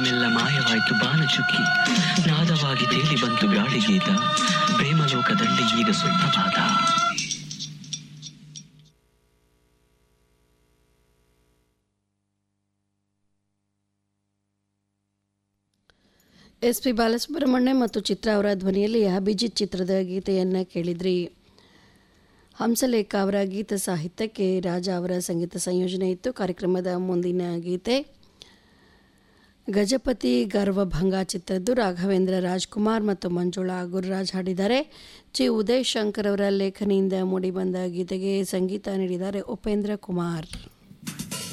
ಮೆಲ್ಲ ಮಾಯವಾಯ್ತು ಬಾನಚುಕ್ಕಿ ನಾದವಾಗಿ ತೇಲಿ ಬಂತು ಗಾಳಿಗೀತ ಪ್ರೇಮಲೋಕದಲ್ಲಿ ಈಗ ಸುಪ್ರಭಾತ ಎಸ್ ಪಿ ಬಾಲಸುಬ್ರಹ್ಮಣ್ಯ ಮತ್ತು ಚಿತ್ರ ಅವರ ಧ್ವನಿಯಲ್ಲಿ ಅಭಿಜಿತ್ ಚಿತ್ರದ ಗೀತೆಯನ್ನು ಕೇಳಿದ್ರಿ ಹಂಸಲೇಖ ಅವರ ಗೀತ ಸಾಹಿತ್ಯಕ್ಕೆ ರಾಜ ಅವರ ಸಂಗೀತ ಸಂಯೋಜನೆ ಇತ್ತು ಕಾರ್ಯಕ್ರಮದ ಮುಂದಿನ ಗೀತೆ ಗಜಪತಿ ಗರ್ವಭಂಗ ಚಿತ್ರದ್ದು ರಾಘವೇಂದ್ರ ರಾಜ್ಕುಮಾರ್ ಮತ್ತು ಮಂಜುಳಾ ಗುರುರಾಜ್ ಹಾಡಿದ್ದಾರೆ ಚಿ ಉದಯ್ ಶಂಕರ್ ಅವರ ಲೇಖನಿಯಿಂದ ಮೂಡಿಬಂದ ಗೀತೆಗೆ ಸಂಗೀತ ನೀಡಿದ್ದಾರೆ ಉಪೇಂದ್ರ ಕುಮಾರ್